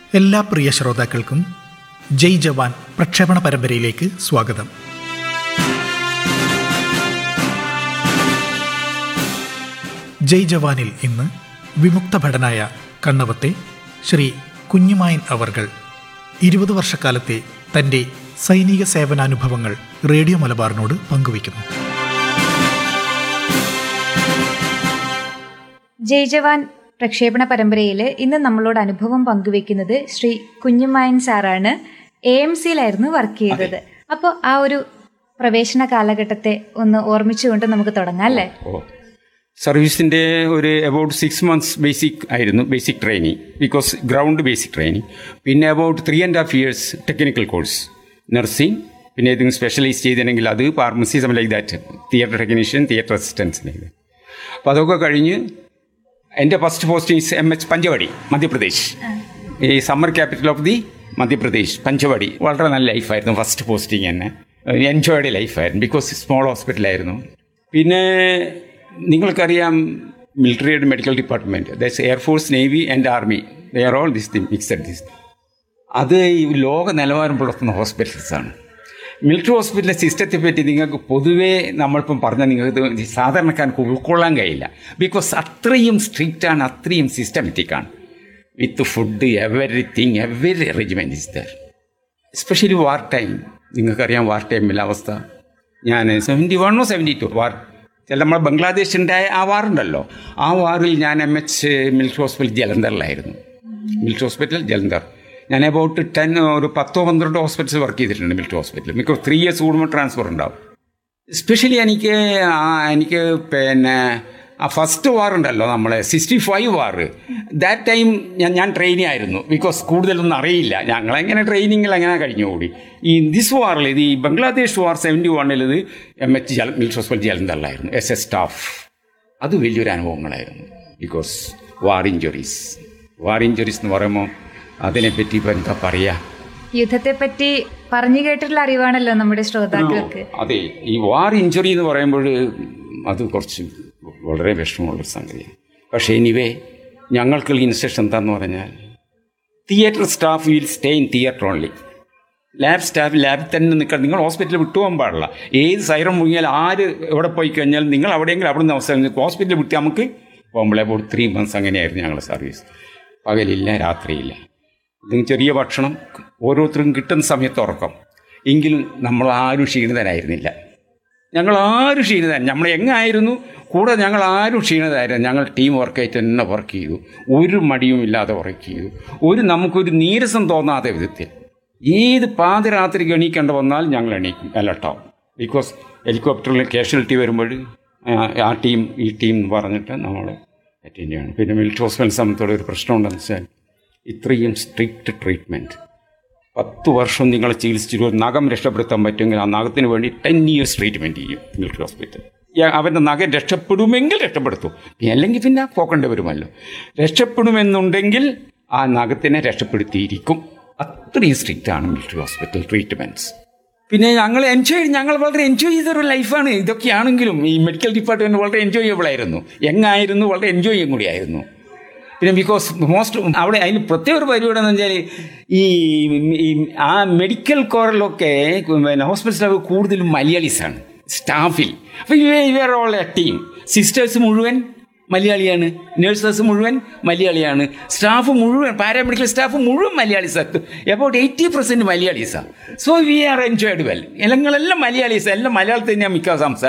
എല്ലാ പ്രിയ ശ്രോതാക്കൾക്കും ജയ് ജവാൻ പ്രക്ഷേപണ പരമ്പരയിലേക്ക് സ്വാഗതം ജയ് ജവാനിൽ ഇന്ന് വിമുക്ത ഭടനായ കണ്ണവത്തെ ശ്രീ കുഞ്ഞുമായൻ അവർകൾ ഇരുപത് വർഷക്കാലത്തെ തൻ്റെ സൈനിക സേവനാനുഭവങ്ങൾ റേഡിയോ മലബാറിനോട് പങ്കുവയ്ക്കുന്നു ജയ് ജവാൻ പ്രക്ഷേപണ പരമ്പരയിൽ ഇന്ന് നമ്മളോട് അനുഭവം പങ്കുവെക്കുന്നത് ശ്രീ കുഞ്ഞുമായൻ സാറാണ് എ എം സിയിലായിരുന്നു വർക്ക് ചെയ്തത് അപ്പോൾ ആ ഒരു പ്രവേശന കാലഘട്ടത്തെ ഒന്ന് ഓർമ്മിച്ചുകൊണ്ട് നമുക്ക് തുടങ്ങാം അല്ലേ ഓ സർവീസിൻ്റെ ഒരു അബൌട്ട് സിക്സ് മന്ത്സ് ബേസിക് ആയിരുന്നു basic training because ground basic training പിന്നെ about three and half years technical course nursing പിന്നെ ഏതെങ്കിലും സ്പെഷ്യലൈസ് ചെയ്തിട്ടുണ്ടെങ്കിൽ അത് pharmacy some like that theatre technician theatre അസിസ്റ്റൻസിലേക്ക് അപ്പോൾ അതൊക്കെ കഴിഞ്ഞ് എൻ്റെ first posting M H Panchavadi Madhya Pradesh ഈ summer capital of the Madhya Pradesh Panchavadi വളരെ നല്ല ലൈഫായിരുന്നു ഫസ്റ്റ് പോസ്റ്റിംഗ് തന്നെ എൻജോയ്ഡ് ലൈഫായിരുന്നു ബിക്കോസ് സ്മോൾ ഹോസ്പിറ്റലായിരുന്നു പിന്നെ നിങ്ങൾക്കറിയാം മിലിറ്ററിയുടെ medical department that's air force navy and army they are all this thing mixed this അത് ഈ ലോക നിലവാരം പുലർത്തുന്ന ഹോസ്പിറ്റൽസാണ് മിലിറ്ററി ഹോസ്പിറ്റലിലെ സിസ്റ്റത്തെ പറ്റി നിങ്ങൾക്ക് പൊതുവേ നമ്മളിപ്പം പറഞ്ഞാൽ നിങ്ങൾക്ക് സാധാരണക്കാർക്ക് ഉൾക്കൊള്ളാൻ കഴിയില്ല ബിക്കോസ് അത്രയും സ്ട്രിക്റ്റ് ആണ് അത്രയും സിസ്റ്റമാറ്റിക് ആണ് with food everything every arrangement is there especially war time നിങ്ങൾക്കറിയാം വാർ ടൈമിലെ അവസ്ഥ ഞാൻ സെവൻറ്റി വണ്ണോ സെവൻറ്റി ടു വാർ ചില നമ്മൾ ബംഗ്ലാദേശ് ഉണ്ടായ ആ വാറുണ്ടല്ലോ ആ വാറിൽ ഞാൻ എം എച്ച് മിലിറ്ററി ഹോസ്പിറ്റൽ ജലന്ധറിലായിരുന്നു മിലിറ്ററി ഹോസ്പിറ്റൽ ജലന്ധർ ഞാൻ അബൌട്ട് ടെൻ ഒരു പത്തോ പന്ത്രണ്ടോ ഹോസ്പിറ്റൽസ് വർക്ക് ചെയ്തിട്ടുണ്ട് മിലിറ്ററി ഹോസ്പിറ്റൽ മിക്ക ത്രീ ഇയേഴ്സ് കൂടുമ്പോൾ ട്രാൻസ്ഫർ ഉണ്ടാവും എസ്പെഷ്യലി എനിക്ക് ആ എനിക്ക് പിന്നെ ആ ഫസ്റ്റ് വാർ ഉണ്ടല്ലോ നമ്മളെ sixty five war that time ഞാൻ ഞാൻ ട്രെയിനി ആയിരുന്നു ബിക്കോസ് കൂടുതലൊന്നും അറിയില്ല ഞങ്ങളെങ്ങനെ ട്രെയിനിങ്ങിൽ അങ്ങനെ കഴിഞ്ഞുകൂടി ഈ ദിസ് വാറിൽ ഇത് ഈ ബംഗ്ലാദേശ് വാർ സെവൻറ്റി വണ്ണിൽ ഇത് എം എച്ച് ജല മിലിറ്ററി ഹോസ്പിറ്റൽ ജലന്ധറിലായിരുന്നു എസ് എസ് സ്റ്റാഫ് അത് വലിയൊരു അനുഭവങ്ങളായിരുന്നു because war injuries war injuries എന്ന് പറയുമ്പോൾ അതിനെപ്പറ്റി ഇപ്പം എന്താ പറയുക യുദ്ധത്തെ പറ്റി പറഞ്ഞു കേട്ടിട്ടുള്ള അറിവാണല്ലോ നമ്മുടെ ശ്രോതാക്കൾക്ക് അതെ ഈ വാർ ഇഞ്ചുറി എന്ന് പറയുമ്പോൾ അത് കുറച്ച് വളരെ വിഷമമുള്ളൊരു സംഗതിയാണ് പക്ഷേ എനിവേ ഞങ്ങൾക്കുള്ള ഇൻസ്ട്രക്ഷൻ എന്താന്ന് പറഞ്ഞാൽ theatre staff will stay in theatre only lab staff ലാബിൽ തന്നെ നിൽക്കണം നിങ്ങൾ ഹോസ്പിറ്റലിൽ വിട്ടുപോകാൻ പാടില്ല ഏത് സൈറം മുങ്ങിയാൽ ആര് എവിടെ പോയി കഴിഞ്ഞാൽ നിങ്ങൾ അവിടെയെങ്കിലും അവിടെ നിന്ന് അവസരം ഹോസ്പിറ്റലിൽ വിട്ട് നമുക്ക് പോകുമ്പോൾ അപ്പോൾ ത്രീ മന്ത്സ് അങ്ങനെയായിരുന്നു ഞങ്ങളുടെ സർവീസ് പകലില്ല രാത്രിയില്ല ഇതിന് ചെറിയ ഭക്ഷണം ഓരോരുത്തർക്കും കിട്ടുന്ന സമയത്ത് ഉറക്കം എങ്കിലും നമ്മൾ ആരും ക്ഷീണിതരായിരുന്നില്ല ഞങ്ങൾ ആരും ക്ഷീണിതരായി നമ്മൾ എങ്ങായിരുന്നു കൂടെ ഞങ്ങൾ ആരും ക്ഷീണിതരായിരുന്നു ഞങ്ങൾ ടീം വർക്കായിട്ട് തന്നെ വർക്ക് ചെയ്തു ഒരു മടിയും ഇല്ലാതെ വർക്ക് ചെയ്തു ഒരു നമുക്കൊരു നീരസം തോന്നാത്ത വിധത്തിൽ ഏത് പാതിരാത്രി എണീക്കേണ്ട വന്നാൽ ഞങ്ങൾ എണീക്കും അലർട്ടാവും ബിക്കോസ് ഹെലികോപ്റ്ററിൽ കാഷ്വാലിറ്റി വരുമ്പോൾ ആ ടീം ഈ ടീം എന്ന് പറഞ്ഞിട്ട് നമ്മൾ അറ്റൻഡ് ചെയ്യണം പിന്നെ മിലിറ്ററി ഹോസ്പിറ്റൽ സംബന്ധിച്ചോടെ ഒരു പ്രശ്നം ഉണ്ടെന്ന് വെച്ചാൽ ഇത്രയും സ്ട്രിക്റ്റ് ട്രീറ്റ്മെൻറ്റ് പത്ത് വർഷം നിങ്ങളെ ചികിത്സിച്ചിട്ട് ഒരു നഖം രക്ഷപ്പെടുത്താൻ പറ്റുമെങ്കിൽ ആ നഖത്തിന് വേണ്ടി ടെൻ ഇയേഴ്സ് ട്രീറ്റ്മെൻറ്റ് ചെയ്യും മിലിറ്ററി ഹോസ്പിറ്റൽ അവൻ്റെ നഖം രക്ഷപ്പെടുമെങ്കിൽ രക്ഷപ്പെടുത്തും അല്ലെങ്കിൽ പിന്നെ പോക്കേണ്ടി വരുമല്ലോ രക്ഷപ്പെടുമെന്നുണ്ടെങ്കിൽ ആ നഖത്തിനെ രക്ഷപ്പെടുത്തിയിരിക്കും അത്രയും സ്ട്രിക്റ്റ് ആണ് മിലിറ്ററി ഹോസ്പിറ്റൽ ട്രീറ്റ്മെൻറ്റ്സ് പിന്നെ ഞങ്ങൾ എൻജോയ് ഞങ്ങൾ വളരെ എൻജോയ് ചെയ്തൊരു ലൈഫാണ് ഇതൊക്കെയാണെങ്കിലും ഈ മെഡിക്കൽ ഡിപ്പാർട്ട്മെൻറ്റ് വളരെ എൻജോയബിൾ ആയിരുന്നു എങ്ങായിരുന്നു വളരെ എൻജോയും കൂടിയായിരുന്നു പിന്നെ ബിക്കോസ് മോസ്റ്റ് അവിടെ അതിന് പ്രത്യേക ഒരു പരിപാടി എന്ന് വെച്ചാൽ ഈ ഈ ആ മെഡിക്കൽ കോറിലൊക്കെ പിന്നെ ഹോസ്പിറ്റൽ സ്റ്റാഫ് കൂടുതലും മലയാളീസാണ് സ്റ്റാഫിൽ അപ്പോൾ ഇവർ ഓൾ എ ടീം സിസ്റ്റേഴ്സ് മുഴുവൻ മലയാളിയാണ് നേഴ്സേഴ്സ് മുഴുവൻ മലയാളിയാണ് സ്റ്റാഫ് മുഴുവൻ പാരാമെഡിക്കൽ സ്റ്റാഫ് മുഴുവൻ മലയാളീസാണ് എബൌട്ട് എയ്റ്റി പെർസെൻറ്റ് മലയാളീസാണ് so we are enjoyed well ഞങ്ങളെല്ലാം മലയാളീസ് എല്ലാം മലയാളത്തിൽ തന്നെയാണ് മിക്ക സംസാരം